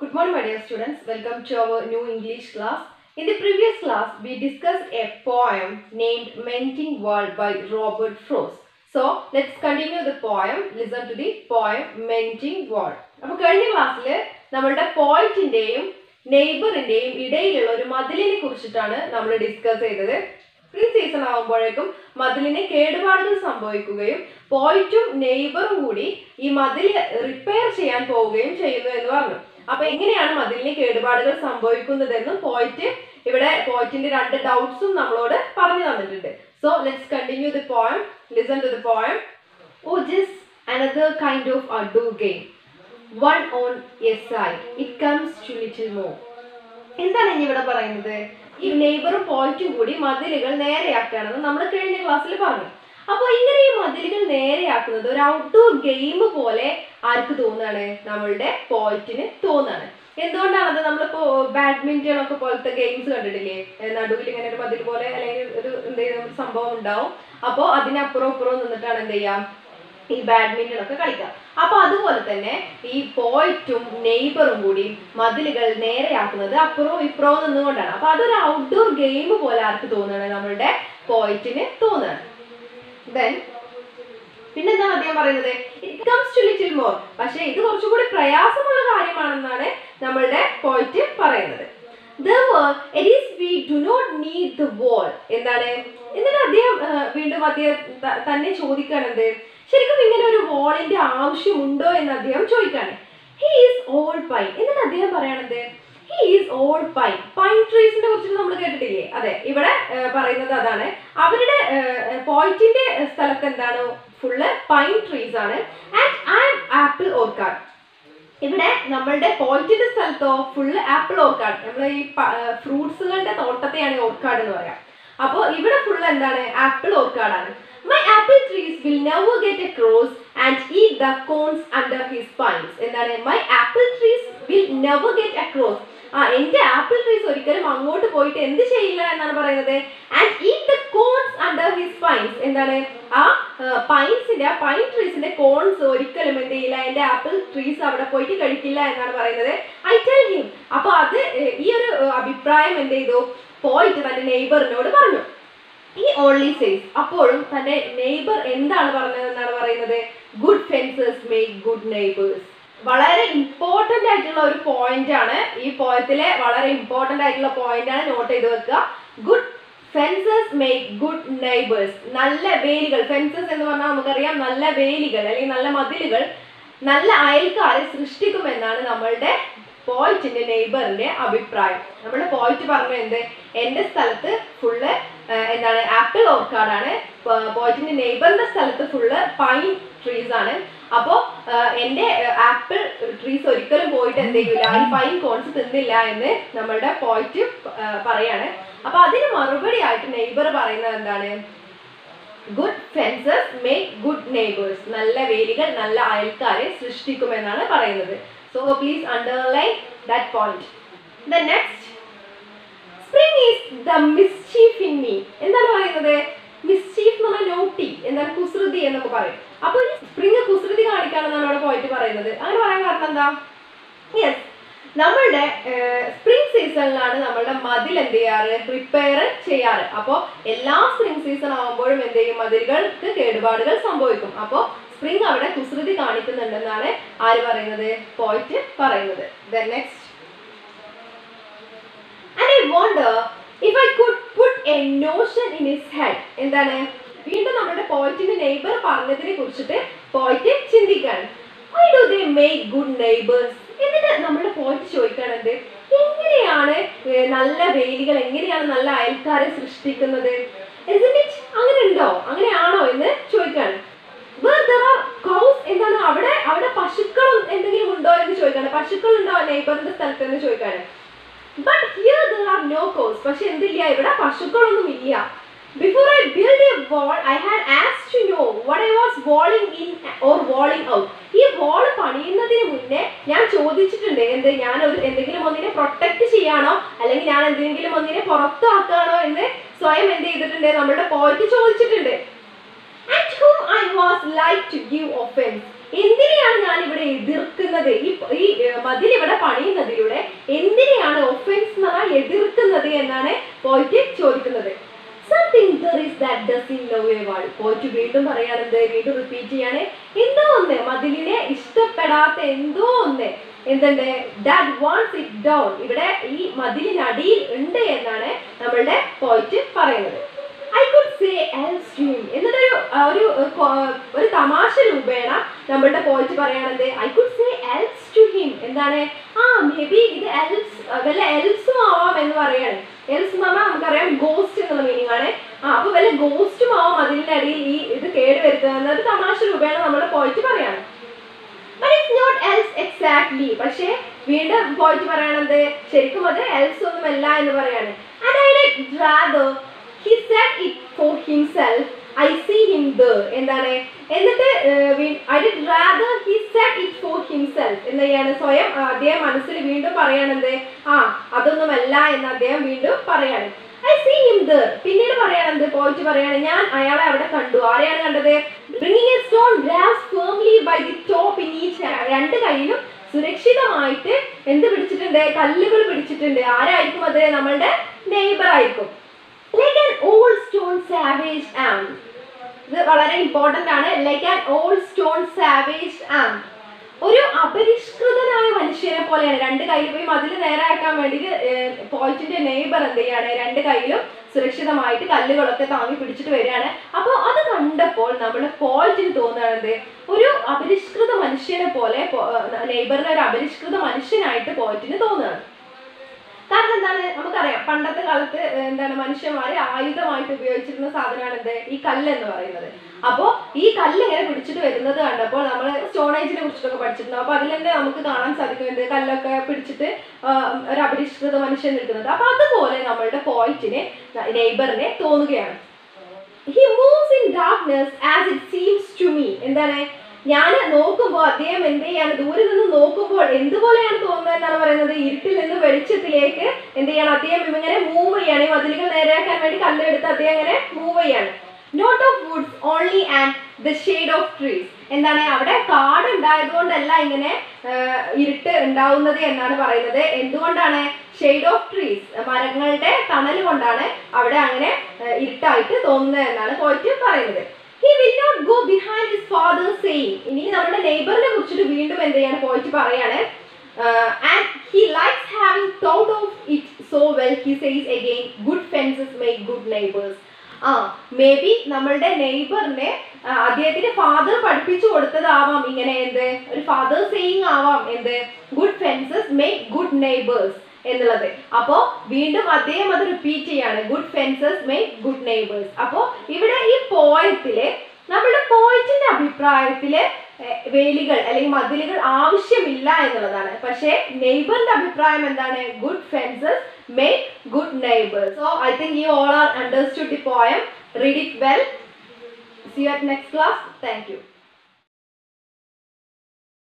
Good morning, my dear students. Welcome to our new English class. In the previous class, we discussed a poem named Melting Wall by Robert Frost. So, let's continue the poem. Listen to the poem Melting Wall. അപ്പോൾ കഴിഞ്ഞ ക്ലാസ്സിൽ നമ്മളുടെ പോയിന്റിന്റെയും നെയ്ബറിന്റെയും ഇടയിലുള്ള ഒരു മതിലിനെ കുറിച്ചിട്ടാണ് നമ്മൾ discuss ചെയ്തത് pre season ആകുമ്പോഴേക്കും മതിലിന് കേടുപാടുകൾ സംഭവിക്കുകയും പോയിന്റും നെയ്ബറും കൂടി ഈ മതിൽ റിപ്പയർ ചെയ്യാൻ പോവുകയും ചെയ്യുന്നു എന്ന് പറഞ്ഞു അപ്പൊ എങ്ങനെയാണ് മതിലിന് കേടുപാടുകൾ സംഭവിക്കുന്നതെന്നും പോയിന്റ് ഇവിടെ പോയിന്റിന്റെ രണ്ട് ഡൗട്ട്സും നമ്മളോട് പറഞ്ഞു തന്നിട്ടുണ്ട് so let's continue the poem listen to the poem oh just another kind of outdoor game one on a side it comes to little more എന്താണ് ഇനി ഇവിടെ പറയുന്നത് ഈ നെയ്ബറും പോയിന്റും കൂടി മതിലുകൾ നേരെയാക്കുകയാണെന്ന് നമ്മൾ കഴിഞ്ഞ ക്ലാസ്സിൽ പറഞ്ഞു അപ്പോൾ ഇങ്ങനെ ഈ മതിലുകൾ നേരെയാക്കുന്നത് ഒരു ഔട്ട്ഡോർ ഗെയിം പോലെ ആർക്ക് തോന്നുകയാണ് നമ്മളുടെ പോയിന്റിന് തോന്നുകയാണ് എന്തുകൊണ്ടാണത് നമ്മളിപ്പോ ബാഡ്മിന്റൺ ഒക്കെ പോലത്തെ ഗെയിംസ് കണ്ടിട്ടില്ലേ ഏ, നടുവിൽ ഇങ്ങനെ ഒരു മതിൽ പോലെ അല്ലെങ്കിൽ ഒരു എന്തെങ്കിലും ഒരു സംഭവം ഉണ്ടാവും അപ്പോൾ അതിനപ്പുറം ഇപ്പുറം നിന്നിട്ടാണ് എന്ത് ചെയ്യാം ഈ ബാഡ്മിന്റൺ ഒക്കെ കളിക്കാം അപ്പൊ അതുപോലെ തന്നെ ഈ പോയിന്റും നെയ്ബറും കൂടി മതിലുകൾ നേരെയാക്കുന്നത് അപ്പുറവും ഇപ്പുറവും നിന്നുകൊണ്ടാണ് അപ്പൊ അതൊരു ഔട്ട്ഡോർ ഗെയിം പോലെ ആർക്ക് തോന്നുകയാണ് നമ്മളുടെ പോയിന്റിന് തോന്നുകയാണ് ദെൻ പിന്നെന്താണ് അദ്ദേഹം പറയുന്നത് it comes to little more പക്ഷേ ഇത് കുറച്ചുകൂടി പ്രയാസമുള്ള കാര്യമാണെന്നാണ് നമ്മളുടെ പോയിന്റ് പറയുന്നത് Therefore, it is we do not need the wall. എന്താണ് എന്നിട്ട് അദ്ദേഹം ആ, വീണ്ടും അദ്ദേഹം ത- തന്നെ ചോദിക്കണത് ശരിക്കും ഇങ്ങനെ ഒരു വാളിന്റെ ആവശ്യമുണ്ടോ എന്ന് അദ്ദേഹം ചോദിക്കാണ് ഹി ഈസ് ഓൾ പൈൻ എന്നിട്ട് അദ്ദേഹം പറയണത് he is all pine pine ട്രീസിനെ കുറിച്ച് നമ്മൾ കേട്ടിട്ടില്ലേ അതെ ഇവിടെ ആ, പറയുന്നത് അതാണ് അവരുടെ പോയിന്റിന്റെ സ്ഥലത്ത് എന്താണ് ഫുള്ള് പൈൻ ട്രീസ് ആണ് ആൻഡ് ഐ ആപ്പിൾ ഓർക്കാഡ് ഇവിടെ നമ്മളുടെ പോയിന്റിന്റെ സ്ഥലത്തോ ഫുള്ള് ആപ്പിൾ ഓർക്കാഡ് നമ്മൾ ഈ ഫ്രൂട്ട്സുകളുടെ തോട്ടത്തെയാണ് ഓർക്കാഡ് എന്ന് പറയാം അപ്പോൾ ഇവിടെ ഫുള്ള് എന്താണ് ആപ്പിൾ ഓർക്കാഡാണ് my apple trees will never get across and eat the cones under his pines എന്താണ് my apple trees will never get across ആ എന്റെ ആപ്പിൾ ട്രീസ് ഒരിക്കലും അങ്ങോട്ട് പോയിട്ട് എന്ത് ചെയ്യില്ല എന്നാണ് പറയുന്നത് and eat the cones under his pines എന്താണ് ആ പൈൻസിന്റെ ആ പൈൻ ട്രീസിന്റെ കോൺസ് ഒരിക്കലും എന്ത് ചെയ്യില്ല എന്റെ ആപ്പിൾ ട്രീസ് അവിടെ പോയിട്ട് കഴിക്കില്ല എന്നാണ് പറയുന്നത് ഐ ടെൽ ഹിം അപ്പൊ അത് ഏർ, ഈ ഒരു ഏർ, അഭിപ്രായം എന്ത് ചെയ്തു പോയിട്ട് തന്റെ നെയ്ബറിനോട് പറഞ്ഞു ഈ ഓൺലി സേസ് അപ്പോഴും തന്റെ നെയ്ബർ എന്താണ് പറഞ്ഞത് എന്നാണ് പറയുന്നത് good fences make good neighbours വളരെ ഇമ്പോർട്ടന്റ് ആയിട്ടുള്ള ഒരു പോയിന്റ് ആണ് ഈ പോയത്തിലെ വളരെ ഇമ്പോർട്ടന്റ് ആയിട്ടുള്ള പോയിന്റ് ആണ് നോട്ട് ചെയ്ത് വെക്കുക good fences make good neighbours നല്ല വേലികൾ ഫെൻസസ് എന്ന് പറഞ്ഞാൽ നമുക്കറിയാം നല്ല വേലികൾ അല്ലെങ്കിൽ നല്ല മതിലുകൾ നല്ല അയൽക്കാരെ സൃഷ്ടിക്കുമെന്നാണ് നമ്മളുടെ പോയിന്റിന്റെ നെയ്ബറിന്റെ അഭിപ്രായം നമ്മുടെ പോയിന്റ് പറഞ്ഞു എന്ത് എന്റെ സ്ഥലത്ത് ഫുള്ള് എന്താണ് ആപ്പിൾ ഓർക്കാഡാണ് പോയിന്റിന്റെ നെയ്ബറിന്റെ സ്ഥലത്ത് ഫുള്ള് പൈൻ ട്രീസ് ആണ് അപ്പോൾ എന്റെ ആപ്പിൾ ട്രീസ് ഒരിക്കലും പോയിട്ട് എന്ത് ചെയ്യൂല ഈ പൈൻ കോൺസ് തിന്നില്ല എന്ന് നമ്മളുടെ പോയിന്റ് പറയാണ് അപ്പൊ അതിന് മറുപടി ആയിട്ട് നെയ്ബർ പറയുന്നത് എന്താണ് good fences make good neighbours നല്ല വേലികൾ നല്ല അയൽക്കാരെ സൃഷ്ടിക്കുമെന്നാണ് പറയുന്നത് so please underline that point the next spring is the mischief in me എന്താണ് പറയുന്നത് മിസ്ചീഫ് എന്ന് പറഞ്ഞാൽ നോട്ടി എന്താണ് കുസൃതി എന്നൊക്കെ പറയും അപ്പൊ ഈ സ്പ്രിംഗ് കുസൃതി കാണിക്കാണെന്നാണ് അവിടെ പോയിട്ട് പറയുന്നത് അങ്ങനെ പറയാൻ കാരണം എന്താ യെസ് നമ്മളുടെ സ്പ്രിംഗ് സീസണിലാണ് നമ്മളുടെ മതിൽ എന്ത് ചെയ്യാറ് റിപ്പയർ ചെയ്യാറ് അപ്പോൾ എല്ലാ സ്പ്രിംഗ് സീസൺ ആകുമ്പോഴും എന്ത് ചെയ്യും മതിലുകൾക്ക് കേടുപാടുകൾ സംഭവിക്കും അപ്പോൾ സ്പ്രിംഗ് അവിടെ കുസൃതി കാണിക്കുന്നുണ്ടെന്നാണ് ആര് പറയുന്നത് പോയിട്ട് പറയുന്നത് the next And I wonder if I could put a notion in his head. എന്താണ് വീണ്ടും നമ്മുടെ പോയിന്റിന്റെ നെയ്ബർ പറഞ്ഞതിനെ കുറിച്ചിട്ട് പോയിട്ട് ചിന്തിക്കാണ് why do they make good neighbours എന്നിട്ട് നമ്മുടെ പോയിന്റ് ചോദിക്കണത് എങ്ങനെയാണ് ഏർ നല്ല വേലികൾ എങ്ങനെയാണ് നല്ല അയൽക്കാരെ സൃഷ്ടിക്കുന്നത് Isn't it? അങ്ങനെ ഉണ്ടോ അങ്ങനെയാണോ എന്ന് ചോദിക്കാണ് Where there are cows എന്താണ് അവിടെ അവിടെ പശുക്കളും എന്തെങ്കിലും ഉണ്ടോ എന്ന് ചോദിക്കാണ് പശുക്കൾ ഉണ്ടോ നെയ്ബറിന്റെ സ്ഥലത്ത് എന്ന് ചോദിക്കാണ് but here there are no cows പക്ഷെ എന്തില്ല ഇവിടെ പശുക്കളൊന്നും ഇല്ല before I build a wall I had ask to know what I was walling in or walling out ഈ വാൾ പണിയുന്നതിന് മുന്നേ ഞാൻ ചോദിച്ചിട്ടുണ്ട് എന്ത് ഞാൻ ഒരു എന്തെങ്കിലും ഒന്നിനെ പ്രൊട്ടക്ട് ചെയ്യാണോ അല്ലെങ്കിൽ ഞാൻ എന്തെങ്കിലും ഒന്നിനെ പുറത്താക്കാണോ എന്ന് സ്വയം എന്ത് ചെയ്തിട്ടുണ്ട് നമ്മുടെ പോയിട്ട് ചോദിച്ചിട്ടുണ്ട് and whom I was like to give offense എന്തിനെയാണ് ഞാൻ ഇവിടെ എതിർക്കുന്നത് ഈ ഈ ഏർ, മതിൽ ഇവിടെ പണിയുന്നതിലൂടെ എന്തിനെയാണ് ഒഫൻസ് എന്ന് പറഞ്ഞാൽ എതിർക്കുന്നത് എന്നാണ് പോയിട്ട് ചോദിക്കുന്നത് something there is that doesn't love a wall പോയിട്ട് വീണ്ടും പറയാണെന്ത് വീണ്ടും റിപ്പീറ്റ് ചെയ്യാണ് എന്തോ ഒന്ന് മതിലിനെ ഇഷ്ടപ്പെടാത്ത എന്തോ ഒന്ന് എന്തുണ്ട് ദാറ്റ് വാണ്ട്സ് ഇറ്റ് ഡൗൺ ഇവിടെ ഈ മതിലിനടിയിൽ ഉണ്ട് എന്നാണ് നമ്മളുടെ പോയിട്ട് പറയുന്നത് I could say elves to him എന്നിട്ടൊരു ആ, ഒരു ഏർ, കൊ- ഒരു തമാശ രൂപേണ നമ്മളുടെ പോയിട്ട് പറയുകയാണെന്ത് I could say elves to him എന്താണ് ആ മേ ബി ഇത് എൽസ് വല്ല എൽസും ആവാം എന്ന് പറയാണ് എൽസ് എന്ന് പറഞ്ഞാൽ നമുക്കറിയാം ഗോസ്റ്റ് എന്നുള്ള മീനിങ് ആണ് ആ അപ്പൊ വല്ല ഗോസ്റ്റും ആവാം അതിന്റെ അടിയിൽ ഈ ഇത് കേട് വരുത്തുക എന്നൊരു തമാശ രൂപേണ നമ്മുടെ പോയിട്ട് പറയാണ് But it's not else exactly. പക്ഷേ വീണ്ടും പോയിട്ട് പറയണത് ശരിക്കും അത് എൽസ് ഒന്നുമല്ല എന്ന് പറയാണ് And I did rather he said it for himself. I see him there. എന്താണ് എന്നിട്ട് I did rather he said it for himself എന്ന് ചെയ്യാണ് സ്വയം ആ, അദ്ദേഹം മനസ്സിൽ വീണ്ടും പറയണത് ആ അതൊന്നുമല്ല എന്ന് അദ്ദേഹം വീണ്ടും പറയാണ് ഐ സീ ഹിം ദർ പിന്നീട് പറയണത് പോയിട്ട് പറയാണ് ഞാൻ അയാളെ അവിടെ കണ്ടു ആരെയാണ് കണ്ടത് bringing a stone grasped firmly by the top in each രണ്ട് കയ്യിലും സുരക്ഷിതമായിട്ട് എന്ത് പിടിച്ചിട്ടുണ്ട് കല്ലുകൾ പിടിച്ചിട്ടുണ്ട് ആരായിരിക്കും അത് നമ്മളുടെ നെയ്ബർ ആയിരിക്കും like an old stone savage ആം ഇത് വളരെ ഇമ്പോർട്ടന്റ് ആണ് like an old stone savage ആം ഒരു അപരിഷ്കൃതനായ മനുഷ്യനെ പോലെയാണ് രണ്ട് കയ്യിൽ പോയി മതിൽ നേരാക്കാൻ വേണ്ടിയിട്ട് പോയിന്റിന്റെ നെയ്ബർ എന്ത് ചെയ്യാണ് രണ്ട് കയ്യിലും സുരക്ഷിതമായിട്ട് കല്ലുകളൊക്കെ താങ്ങി പിടിച്ചിട്ട് വരികയാണ് അപ്പോൾ അത് കണ്ടപ്പോൾ നമ്മുടെ പോയിന്റിന് തോന്നുന്നത് ഒരു അപരിഷ്കൃത മനുഷ്യനെ പോലെ നെയ്ബറിനെ ഒരു അപരിഷ്കൃത മനുഷ്യനായിട്ട് പോയിന്റിന് തോന്നുകയാണ് കാരണം എന്താണ് നമുക്കറിയാം പണ്ടത്തെ കാലത്ത് ഏർ എന്താണ് മനുഷ്യന്മാര് ആയുധമായിട്ട് ഉപയോഗിച്ചിരുന്ന സാധനമാണ് എന്ത് ഈ കല്ല് എന്ന് പറയുന്നത് അപ്പോൾ ഈ കല്ല് ഇങ്ങനെ പിടിച്ചിട്ട് വരുന്നത് കണ്ടപ്പോൾ നമ്മൾ സ്റ്റോൺ ഏജിനെ കുറിച്ചിട്ടൊക്കെ പഠിച്ചിട്ടുണ്ട് അപ്പോൾ അതിൽ തന്നെ നമുക്ക് കാണാൻ സാധിക്കുന്നുണ്ട് കല്ലൊക്കെ പിടിച്ചിട്ട് ആ, ഒരു അപരിഷ്കൃത മനുഷ്യൻ നിൽക്കുന്നത് അപ്പോൾ അതുപോലെ നമ്മളുടെ പോയിന്റിന് നെയ്ബറിനെ തോന്നുകയാണ് he moves in darkness as it seems to me എന്താണ് ഞാൻ നോക്കുമ്പോൾ അദ്ദേഹം എന്ത് ചെയ്യാണ് ദൂരെ നിന്ന് നോക്കുമ്പോൾ എന്തുപോലെയാണ് തോന്നുന്നത് എന്നാണ് പറയുന്നത് ഇരുട്ടിൽ നിന്ന് വെളിച്ചത്തിലേക്ക് എന്ത് ചെയ്യണം അദ്ദേഹം ഇങ്ങനെ മൂവ് ചെയ്യാണ് ഈ മതിലുകൾ നേരെയാക്കാൻ വേണ്ടി കല്ലെടുത്ത് അദ്ദേഹം ഇങ്ങനെ മൂവ് ചെയ്യാണ് not of woods only and the shade of trees എന്താണ് അവിടെ കാട് ഉണ്ടായതുകൊണ്ടല്ല ഇങ്ങനെ ആഹ്, ഇരുട്ട് ഉണ്ടാവുന്നത് എന്നാണ് പറയുന്നത് എന്തുകൊണ്ടാണ് ഷെയ്ഡ് ഓഫ് ട്രീസ് മരങ്ങളുടെ തണൽ കൊണ്ടാണ് അവിടെ അങ്ങനെ ആഹ്, ഇരുട്ടായിട്ട് തോന്നുന്നത് എന്നാണ് പോയിട്ട് പറയുന്നത് he will not go behind his father saying ഇനി നമ്മുടെ നെയ്ബറിനെ കുറിച്ചിട്ട് വീണ്ടും എന്ത് ചെയ്യാണ് പോയിട്ട് പറയാണ് and he likes having thought of it so well he says again good fences make good neighbours ആ മേ ബി നമ്മളുടെ നെയ്ബറിനെ അദ്ദേഹത്തിന്റെ ഫാദർ പഠിപ്പിച്ചു കൊടുത്തതാവാം ഇങ്ങനെ എന്ത് ഒരു ഫാദർ സെയിങ് ആവാം എന്ത് good fences make good neighbours എന്നുള്ളത് അപ്പോൾ വീണ്ടും അദ്ദേഹം അത് റിപ്പീറ്റ് ചെയ്യാണ് good fences make good neighbours അപ്പോൾ ഇവിടെ ഈ പോയത്തില് നമ്മുടെ പോയിന്റിന്റെ അഭിപ്രായത്തില് എഹ്, വേലികൾ അല്ലെങ്കിൽ മതിലുകൾ ആവശ്യമില്ല എന്നുള്ളതാണ് പക്ഷേ നെയ്ബറിന്റെ അഭിപ്രായം എന്താണ് good fences make good neighbours so I think you all are understood the poem read it well see you at next class thank U